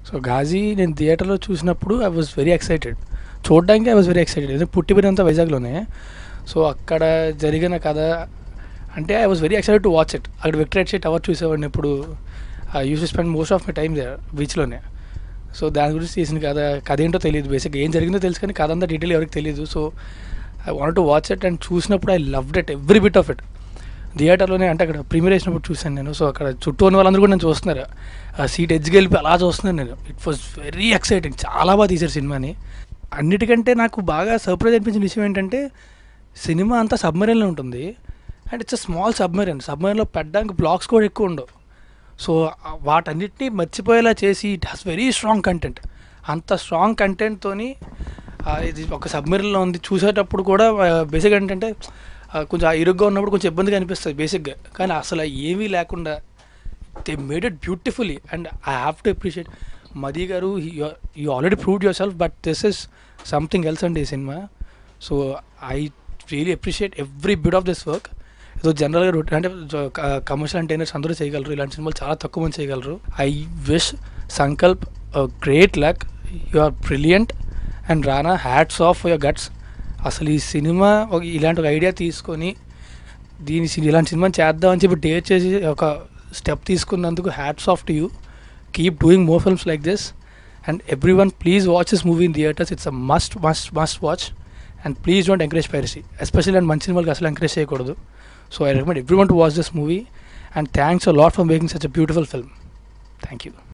so Ghazi నేను థియేటర్లో చూసినప్పుడు ఐ వాజ్ వెరీ ఎక్సైటెడ్ చూడడానికి ఐ వాజ్ వెరీ ఎక్సైటెడ్ ఎందుకంటే పుట్టి పెరిగినంత వైజాగ్లోనే సో అక్కడ జరిగిన కథ అంటే I was very excited to watch it అక్కడ విక్టరేట్ షీట్ టవర్ చూసేవాడిని ఇప్పుడు use spend most of my time there బీచ్లోనే సో దాని గురించి తీసిన కథ కథ ఏంటో తెలియదు బేసిక్ ఏం జరిగిందో తెలుసు కానీ కథ అంతా డీటెయిల్ ఎవరికి తెలియదు so I want to watch it and చూసినప్పుడు I loved it every bit of it థియేటర్లోనే అంటే అక్కడ ప్రీమియర్ వేసినప్పుడు చూశాను నేను సో అక్కడ చుట్టూ ఉన్న వాళ్ళందరూ కూడా నేను చూస్తున్నారు ఆ సీట్ ఎడ్జ్కి వెళ్ళి అలా చూస్తున్నాను నేను ఇట్ వాజ్ వెరీ ఎక్సైటింగ్ చాలా బాగా తీశారు సినిమాని అన్నిటికంటే నాకు బాగా సర్ప్రైజ్ అనిపించిన విషయం ఏంటంటే సినిమా అంతా సబ్మరీన్లో ఉంటుంది and it's a small submarine సబ్మరీన్లో పెట్టడానికి బ్లాక్స్ కూడా ఎక్కువ ఉండవు సో ఆ వాటన్నిటిని మర్చిపోయేలా చేసి it has very strong content అంత స్ట్రాంగ్ కంటెంట్తోని ఇది ఒక సబ్మెరీన్లో ఉంది చూసేటప్పుడు కూడా బేసిక్ ఏంటంటే ఆ, కొంచెం ఆ ఇరుగ్గా ఉన్నప్పుడు కొంచెం ఇబ్బందిగా అనిపిస్తుంది బేసిక్గా కానీ అసలు ఏమీ లేకుండా they made it beautifully and I have to appreciate Madhie గారు you already proved your self but this is something else అండి ఈ cinema so I really appreciate every bit of this work ఏదో జనరల్గా రొటీ అంటే కమర్షియల్ ఎంటర్టైనర్స్ అందరూ చేయగలరు ఇలాంటి సినిమాలు చాలా తక్కువ మంది చేయగలరు I wish Sankalp great luck you are brilliant and Rana hats off your guts అసలు ఈ సినిమా ఒక ఇలాంటి ఒక ఐడియా తీసుకొని దీని సి- ఇలాంటి సినిమా చేద్దామని చెప్పి డేట్ చేసి ఒక స్టెప్ తీసుకున్నందుకు hats off to you keep doing more films like this and every one please watch this movie in theatres it's a must must must watch and please don't encourage piracy especially and మంచి సినిమాలకి అసలు encourage చేయకూడదు so I recommend every one to watch this movie and thanks a lot for making such a beautiful film thank you